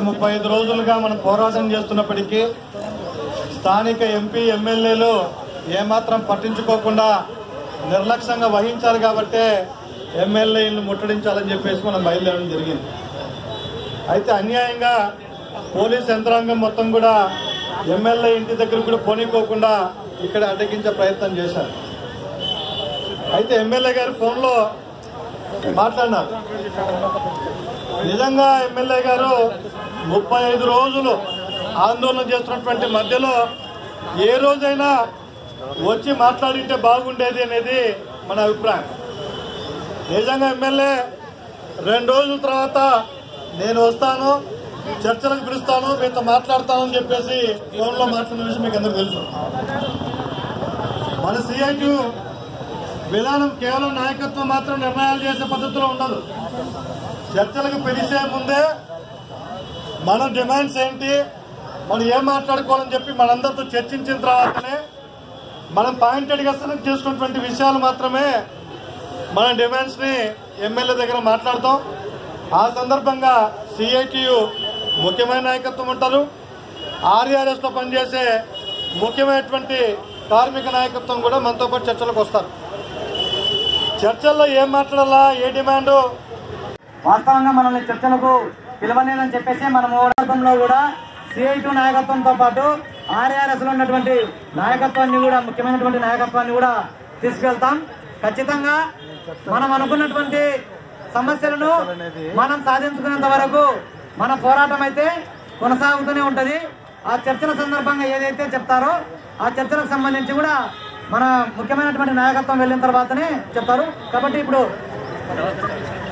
ముప్పై ఐదు రోజులుగా మనం పోరాటం చేస్తున్నప్పటికీ స్థానిక ఎంపీ ఎమ్మెల్యేలు ఏమాత్రం పట్టించుకోకుండా నిర్లక్ష్యంగా వహించారు కాబట్టే ఎమ్మెల్యేలను ముట్టడించాలని చెప్పేసి మనం బయలుదేరడం జరిగింది అయితే అన్యాయంగా పోలీస్ యంత్రాంగం మొత్తం కూడా ఎమ్మెల్యే ఇంటి దగ్గర కూడా పోనీకోకుండా ఇక్కడ అడ్డగించే ప్రయత్నం చేశారు అయితే ఎమ్మెల్యే గారి ఫోన్లో మాట్లాడినారు నిజంగా ఎమ్మెల్యే గారు ముప్పై ఐదు రోజులు ఆందోళన చేస్తున్నటువంటి మధ్యలో ఏ రోజైనా వచ్చి మాట్లాడింటే బాగుండేది అనేది మన అభిప్రాయం నిజంగా ఎమ్మెల్యే రెండు రోజుల తర్వాత నేను వస్తాను చర్చలకు పిలుస్తాను మీతో మాట్లాడతానని చెప్పేసి ఫోన్లో మాట్లాడిన విషయం మీకు అందరూ తెలుసు మన సిఐటి విధానం కేవలం నాయకత్వం మాత్రం నిర్ణయాలు చేసే పద్ధతిలో ఉండదు చర్చలకు పిలిచే ముందే మన డిమాండ్స్ ఏంటి మనం ఏం మాట్లాడుకోవాలని చెప్పి మనందరితో చర్చించిన తర్వాతనే మనం పాయింటెడ్గా సెలెక్ట్ చేసుకున్నటువంటి విషయాలు మాత్రమే మన డిమాండ్స్ ని ఎమ్మెల్యే దగ్గర మాట్లాడతాం ఆ సందర్భంగా సిఐటియు ముఖ్యమైన నాయకత్వం ఉంటారు ఆర్ఆర్ఎస్ లో పనిచేసే ముఖ్యమైనటువంటి కార్మిక నాయకత్వం కూడా మనతో పాటు చర్చలకు వస్తారు చర్చల్లో ఏం మాట్లాడాలా ఏ డిమాండ్ వాస్తవంగా మనల్ని చర్చలకు పిలవలేదని చెప్పేసి మన సందర్భంలో కూడా సిఐటి నాయకత్వంతో పాటు ఆర్ఆర్ఎస్ లో ఉన్నటువంటి నాయకత్వాన్ని కూడా ముఖ్యమైనటువంటి నాయకత్వాన్ని కూడా తీసుకెళ్తాం ఖచ్చితంగా మనం అనుకున్నటువంటి సమస్యలను మనం సాధించుకునేంత వరకు మన పోరాటం అయితే కొనసాగుతూనే ఉంటది ఆ చర్చల సందర్భంగా ఏదైతే చెప్తారో ఆ చర్చలకు సంబంధించి కూడా మన ముఖ్యమైనటువంటి నాయకత్వం వెళ్ళిన తర్వాతనే చెప్తారు కాబట్టి ఇప్పుడు